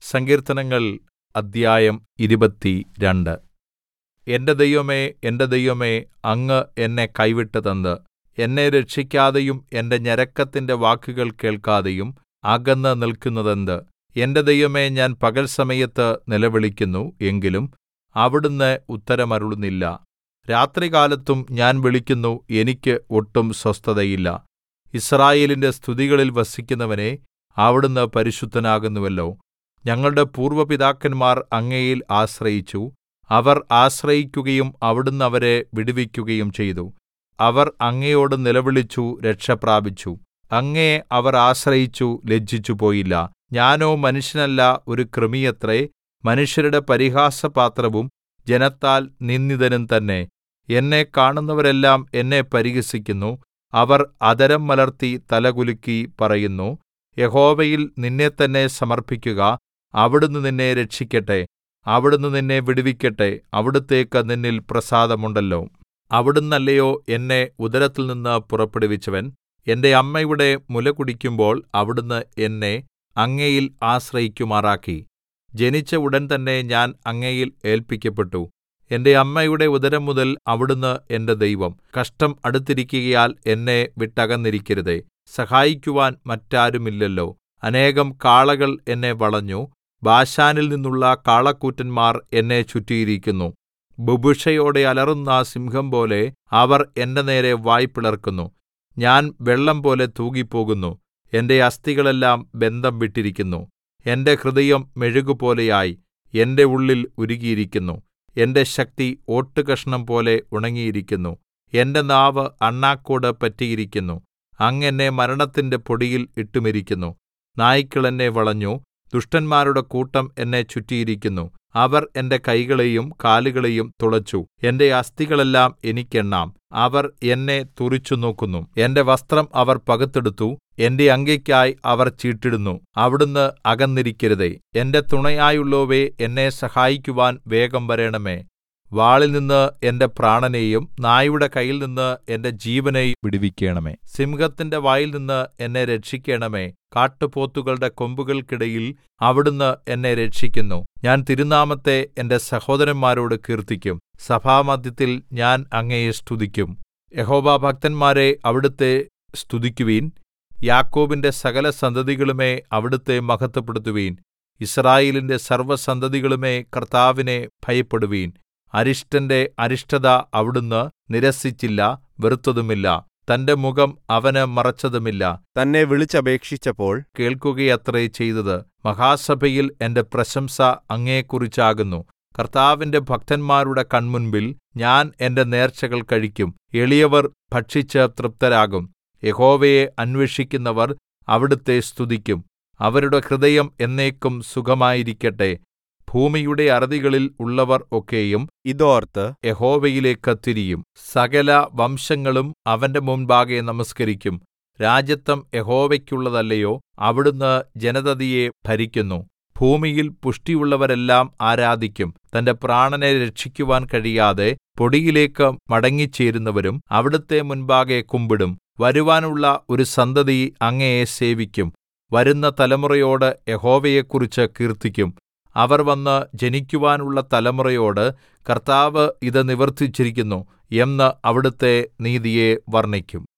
സങ്കീർത്തനങ്ങൾ അദ്ധ്യായം ഇരുപത്തിരണ്ട് എന്റെ ദൈവമേ എന്റെ ദൈവമേ അങ്ങ് എന്നെ കൈവിട്ടതെന്ത് എന്നെ രക്ഷിക്കാതെയും എന്റെ ഞരക്കത്തിന്റെ വാക്കുകൾ കേൾക്കാതെയും അകന്ന് നിൽക്കുന്നതെന്ത് എന്റെ ദൈവമേ ഞാൻ പകൽ സമയത്ത് നിലവിളിക്കുന്നു എങ്കിലും അവിടുന്ന് ഉത്തരമരുളുന്നില്ല രാത്രികാലത്തും ഞാൻ വിളിക്കുന്നു എനിക്ക് ഒട്ടും സ്വസ്ഥതയില്ല യിസ്രായേലിന്റെ സ്തുതികളിൽ വസിക്കുന്നവനേ അവിടുന്ന് പരിശുദ്ധനാകുന്നുവല്ലോ ഞങ്ങളുടെ പൂർവ്വ പിതാക്കന്മാർ അങ്ങയിൽ ആശ്രയിച്ചു അവർ ആശ്രയിക്കുകയും അവിടുന്ന് അവരെ വിടുവിക്കുകയും ചെയ്തു അവർ അങ്ങയോട് നിലവിളിച്ചു രക്ഷ പ്രാപിച്ചു അങ്ങയെ അവർ ആശ്രയിച്ചു ലജ്ജിച്ചുപോയില്ല ഞാനോ മനുഷ്യനല്ല ഒരു കൃമിയത്രേ മനുഷ്യരുടെ പരിഹാസപാത്രവും ജനത്താൽ നിന്ദിതനും തന്നെ എന്നെ കാണുന്നവരെല്ലാം എന്നെ പരിഹസിക്കുന്നു അവർ അധരം മലർത്തി തലകുലുക്കി പറയുന്നു യഹോവയിൽ നിന്നെത്തന്നെ സമർപ്പിക്കുക അവിടുന്ന് നിന്നെ രക്ഷിക്കട്ടെ അവിടുന്ന് നിന്നെ വിടുവിക്കട്ടെ അവിടുത്തേക്ക് നിന്നിൽ പ്രസാദമുണ്ടല്ലോ അവിടുന്നല്ലയോ എന്നെ ഉദരത്തിൽനിന്ന് പുറപ്പെടുവിച്ചവൻ എന്റെ അമ്മയുടെ മുല കുടിക്കുമ്പോൾ അവിടുന്ന് എന്നെ അങ്ങയിൽ ആശ്രയിക്കുമാറാക്കി ജനിച്ച ഉടൻ തന്നെ ഞാൻ അങ്ങയിൽ ഏല്പിക്കപ്പെട്ടു എന്റെ അമ്മയുടെ ഉദരംമുതൽ അവിടുന്ന് എന്റെ ദൈവം കഷ്ടം അടുത്തിരിക്കുകയാൽ എന്നെ വിട്ടകന്നിരിക്കരുതേ സഹായിക്കുവാൻ മറ്റാരുമില്ലല്ലോ അനേകം കാളകൾ എന്നെ വളഞ്ഞു ബാശാനിൽ നിന്നുള്ള കാളക്കൂറ്റന്മാർ എന്നെ ചുറ്റിയിരിക്കുന്നു ബുഭുക്ഷയോടെ അലറുന്ന സിംഹംപോലെ അവർ എന്റെ നേരെ വായ് പിളർക്കുന്നു ഞാൻ വെള്ളംപോലെ തൂകിപ്പോകുന്നു എന്റെ അസ്ഥികളെല്ലാം ബന്ധം വിട്ടിരിക്കുന്നു എന്റെ ഹൃദയം മെഴുകുപോലെയായി എന്റെ ഉള്ളിൽ ഉരുകിയിരിക്കുന്നു എന്റെ ശക്തി ഓട്ടുകഷണം പോലെ ഉണങ്ങിയിരിക്കുന്നു എന്റെ നാവ് അണ്ണാക്കോട് പറ്റിയിരിക്കുന്നു അങ്ങ് എന്നെ മരണത്തിന്റെ പൊടിയിൽ ഇട്ടുമിരിക്കുന്നു നായ്ക്കൾ എന്നെ വളഞ്ഞു ദുഷ്ടന്മാരുടെ കൂട്ടം എന്നെ ചുറ്റിയിരിക്കുന്നു അവർ എന്റെ കൈകളെയും കാലുകളെയും തുളച്ചു എന്റെ അസ്ഥികളെല്ലാം എനിക്കെണ്ണാം അവർ എന്നെ തുറിച്ചുനോക്കുന്നു എന്റെ വസ്ത്രം അവർ പകുത്തെടുത്തു എന്റെ അങ്കിക്കായി അവർ ചീട്ടിടുന്നു അവിടുന്ന് അകന്നിരിക്കരുതേ എന്റെ തുണയായുള്ളോവേ എന്നെ സഹായിക്കുവാൻ വേഗം വരേണമേ വാളിൽനിന്ന് എന്റെ പ്രാണനെയും നായുടെ കയ്യിൽനിന്ന് എന്റെ ജീവനെയും വിടുവിക്കണമേ സിംഹത്തിന്റെ വായിൽനിന്ന് എന്നെ രക്ഷിക്കണമേ കാട്ടുപോത്തുകളുടെ കൊമ്പുകൾക്കിടയിൽ അവിടുന്ന് എന്നെ രക്ഷിക്കുന്നു ഞാൻ തിരുനാമത്തെ എന്റെ സഹോദരന്മാരോട് കീർത്തിക്കും സഭാമധ്യത്തിൽ ഞാൻ അങ്ങയെ സ്തുതിക്കും യഹോവ ഭക്തന്മാരെ അവിടുത്തെ സ്തുതിക്കുവിൻ യാക്കോബിന്റെ സകല സന്തതികളുമേ അവിടുത്തെ മഹത്വപ്പെടുത്തുവിൻ യിസ്രായേലിന്റെ സർവ്വസന്തതികളുമേ കർത്താവിനെ ഭയപ്പെടുവിൻ അരിഷ്ടന്റെ അരിഷ്ടത അവിടുന്ന് നിരസിച്ചില്ല വെറുത്തതുമില്ല തന്റെ മുഖം അവന് മറച്ചതുമില്ല തന്നെ വിളിച്ചപേക്ഷിച്ചപ്പോൾ കേൾക്കുകയത്രേ ചെയ്തത് മഹാസഭയിൽ എന്റെ പ്രശംസ അങ്ങയെക്കുറിച്ചാകുന്നു കർത്താവിന്റെ ഭക്തന്മാരുടെ കൺമുൻപിൽ ഞാൻ എന്റെ നേർച്ചകൾ കഴിക്കും എളിയവർ ഭക്ഷിച്ച് തൃപ്തരാകും യഹോവയെ അന്വേഷിക്കുന്നവർ അവിടുത്തെ സ്തുതിക്കും അവരുടെ ഹൃദയം എന്നേക്കും സുഖമായിരിക്കട്ടെ ഭൂമിയുടെ അറുതികളിൽ ഉള്ളവർ ഒക്കെയും ഇതോർത്ത് യഹോവയിലേക്ക് തിരിയും സകല വംശങ്ങളും അവന്റെ മുൻപാകെ നമസ്കരിക്കും രാജത്വം യഹോവയ്ക്കുള്ളതല്ലയോ അവിടുന്ന് ജനതതിയെ ഭരിക്കുന്നു ഭൂമിയിൽ പുഷ്ടിയുള്ളവരെല്ലാം ആരാധിക്കും തന്റെ പ്രാണനെ രക്ഷിക്കുവാൻ കഴിയാതെ പൊടിയിലേക്ക് മടങ്ങിച്ചേരുന്നവരും അവിടുത്തെ മുൻപാകെ കുമ്പിടും വരുവാനുള്ള ഒരു സന്തതി അങ്ങയെ സേവിക്കും വരുന്ന തലമുറയോട് യഹോവയെക്കുറിച്ച് കീർത്തിക്കും അവർ വന്ന് ജനിക്കുവാനുള്ള തലമുറയോട് കർത്താവ് ഇത് നിവർത്തിച്ചിരിക്കുന്നു എന്ന് അവിടുത്തെ നീതിയെ വർണ്ണിക്കും